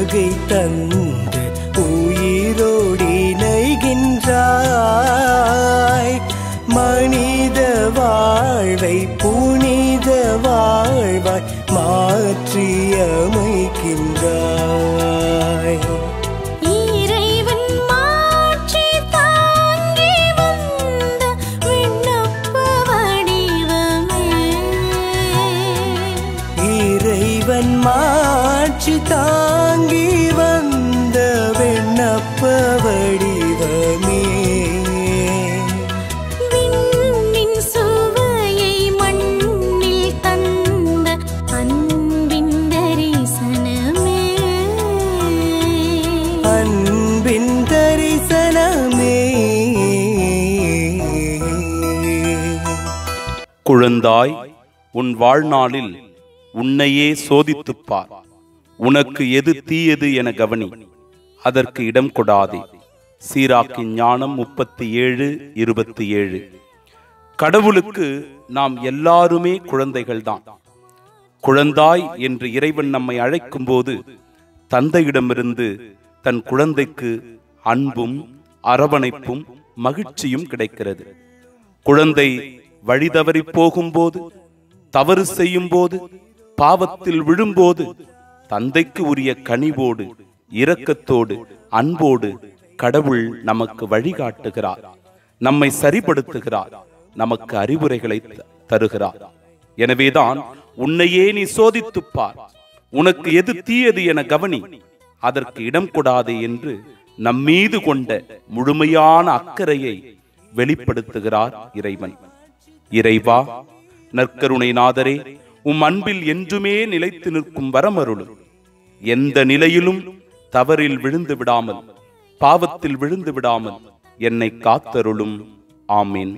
உலகை தந்து உயிரோடி நைகின்றாய் மனித வாழ்வை புனித வாழ்வாய் மாற்றி அமைக்கின்றாய் இறைவன் மாட்சி தாங்கி வந்த விண்ணப்ப வடிவமே இறைவன் மாட்சி தாங்கி வந்த விண்ணப்ப வடிவமே விண்ணின் சுவையை மண்ணில் தந்த அன்பின் தரிசனமே அன்பின் தரிசனமே குழந்தாய் உன் வாழ்நாளில் உன்னையே சோதித்துப் பார் உனக்கு எது தீயது என கவனி அதற்கு இடம் கொடாதே சீராக்கின் ஞானம் முப்பத்தி ஏழு இருபத்தி ஏழு கடவுளுக்கு நாம் எல்லாருமே குழந்தைகள்தான் குழந்தாய் என்று இறைவன் நம்மை அழைக்கும்போது தந்தையிடமிருந்து தன் குழந்தைக்கு அன்பும் அரவணைப்பும் மகிழ்ச்சியும் கிடைக்கிறது குழந்தை வழி தவறி போகும்போது தவறு செய்யும் போது பாவத்தில் விழும்போது தந்தைக்கு உரிய கனிவோடு இரக்கத்தோடு அன்போடு கடவுள் நமக்கு வழிகாட்டுகிறார் நம்மை சரிப்படுத்துகிறார் நமக்கு அறிவுரைகளை த- தருகிறார் எனவேதான் உன்னையே நீ சோதித்துப் பார் உனக்கு எது தீயது என கவனி அதற்கு இடம் கொடாதே என்று நம்மீது கொண்ட முழுமையான அக்கறையை வெளிப்படுத்துகிறார் இறைவன் இறைவா நற்கருணை நாதரே உம் அன்பில் என்றுமே நிலைத்து நிற்கும் வரமருளும் எந்த நிலையிலும் தவறில் விழுந்து விடாமல் பாவத்தில் விழுந்து விடாமல் என்னை காத்தருளும் ஆமீன்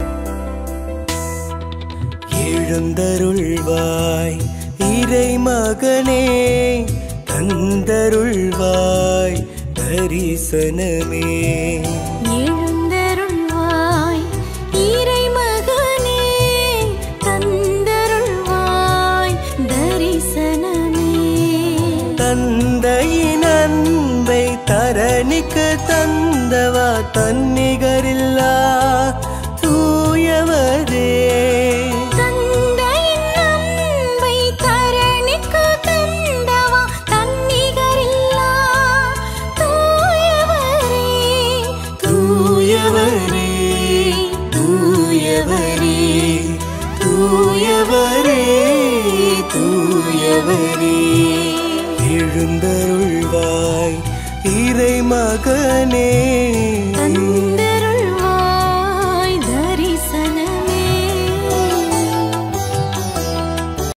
எழுந்தருள்வாய் இறை மகனே தந்தருள்வாய் தரிசனமே எழுந்தருள்வாய் இறைமகனே தந்தருள்வாய் தரிசனமே தந்தையின் அன்பை தரணிக்கு தந்தவா தன்னிகரில்லா தூயவரே தந்தையின் அன்பை தரணிக்கு தந்தவா தன்னிகரில்லா தூயவரே தூயவரே தூயவரே தூயவரே தூயவரே எழுந்தருள்வாய் இறை மகனே தந்தையின்